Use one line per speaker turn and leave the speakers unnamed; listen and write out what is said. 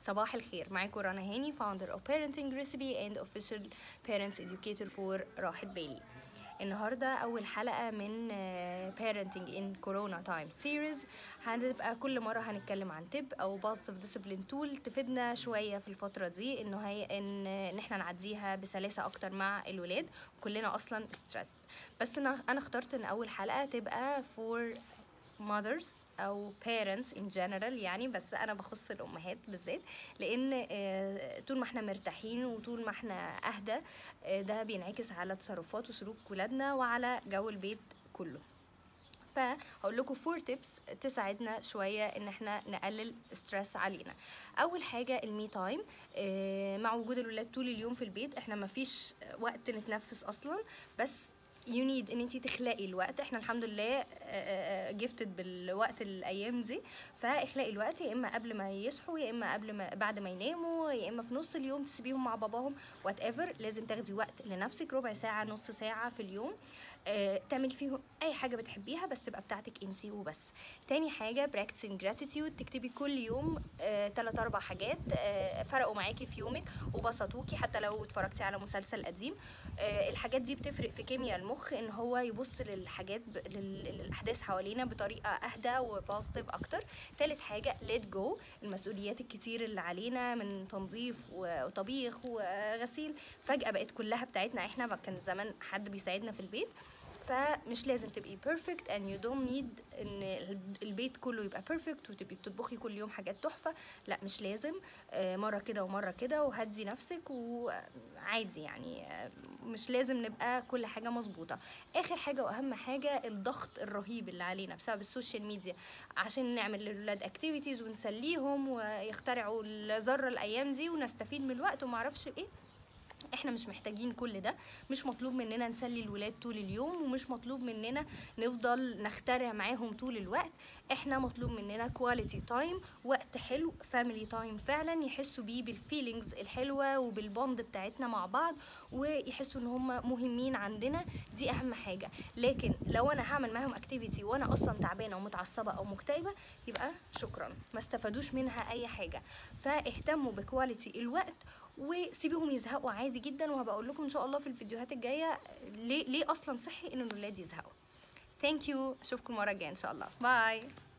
صباح الخير معاكم رنا هاني founder of parenting recipe and official parents educator for راحة بالي النهارده اول حلقه من آه، parenting in corona time series هنبقى كل مره هنتكلم عن تip او positive discipline tool تفيدنا شويه في الفتره دي انه هي ان ان احنا نعديها بسلاسه اكتر مع الولاد كلنا اصلا stressed بس انا انا اخترت ان اول حلقه تبقى for mothers او parents in general يعني بس انا بخص الامهات بالذات لان آه، طول ما احنا مرتاحين وطول ما احنا اهدى آه، ده بينعكس على تصرفات وسلوك ولادنا وعلى جو البيت كله فهقول لكم فور تيبس تساعدنا شويه ان احنا نقلل ستريس علينا اول حاجه المي تايم مع وجود الولاد طول اليوم في البيت احنا مفيش وقت نتنفس اصلا بس يو نيد ان انت تخلقي الوقت احنا الحمد لله جفتد بالوقت الايام دي فاخلقي الوقت يا اما قبل ما يصحوا يا اما قبل ما بعد ما يناموا يا اما في نص اليوم تسيبيهم مع باباهم وات ايفر لازم تاخدي وقت لنفسك ربع ساعه نص ساعه في اليوم آه، تعملي فيهم اي حاجه بتحبيها بس تبقى بتاعتك انت وبس تاني حاجه practicing gratitude تكتبي كل يوم آه، تلات اربع حاجات آه، فرقوا معاكي في يومك وبسطوكي حتى لو اتفرجتي على مسلسل قديم آه، الحاجات دي بتفرق في كيمياء المخ ان هو يبص للحاجات ب... لل- للاحداث حوالينا بطريقه اهدى وبوزيتيف اكتر تالت حاجه let go المسؤوليات الكتير اللي علينا من تنظيف و- وطبيخ وغسيل فجاه بقت كلها بتاعتنا احنا ما كان زمان حد بيساعدنا في البيت فمش لازم تبقي بيرفكت and you don't need ان البيت كله يبقى بيرفكت وتبقي بتطبخي كل يوم حاجات تحفه لا مش لازم آه، مره كده ومره كده وهدي نفسك وعادي يعني آه، مش لازم نبقى كل حاجه مظبوطه اخر حاجه واهم حاجه الضغط الرهيب اللي علينا بسبب السوشيال ميديا عشان نعمل للولاد اكتيفيتيز ونسليهم ويخترعوا الذره الايام دي ونستفيد من الوقت وما اعرفش ايه احنا مش محتاجين كل ده مش مطلوب مننا نسلي الولاد طول اليوم ومش مطلوب مننا نفضل نخترع معاهم طول الوقت احنا مطلوب مننا كواليتي تايم وقت حلو فاميلي تايم فعلا يحسوا بيه بالفيلينجز الحلوه وبالبوند بتاعتنا مع بعض ويحسوا ان هم مهمين عندنا دي اهم حاجه لكن لو انا هعمل معاهم اكتيفيتي وانا اصلا تعبانه ومتعصبه او مكتئبه يبقى شكرا ما استفادوش منها اي حاجه فاهتموا بكواليتي الوقت وسيبيهم يزهقوا عادي جدا وهبقول لكم ان شاء الله في الفيديوهات الجايه ليه ليه اصلا صحي ان الولاد يزهقوا ثانك يو اشوفكم المره الجايه ان شاء الله باي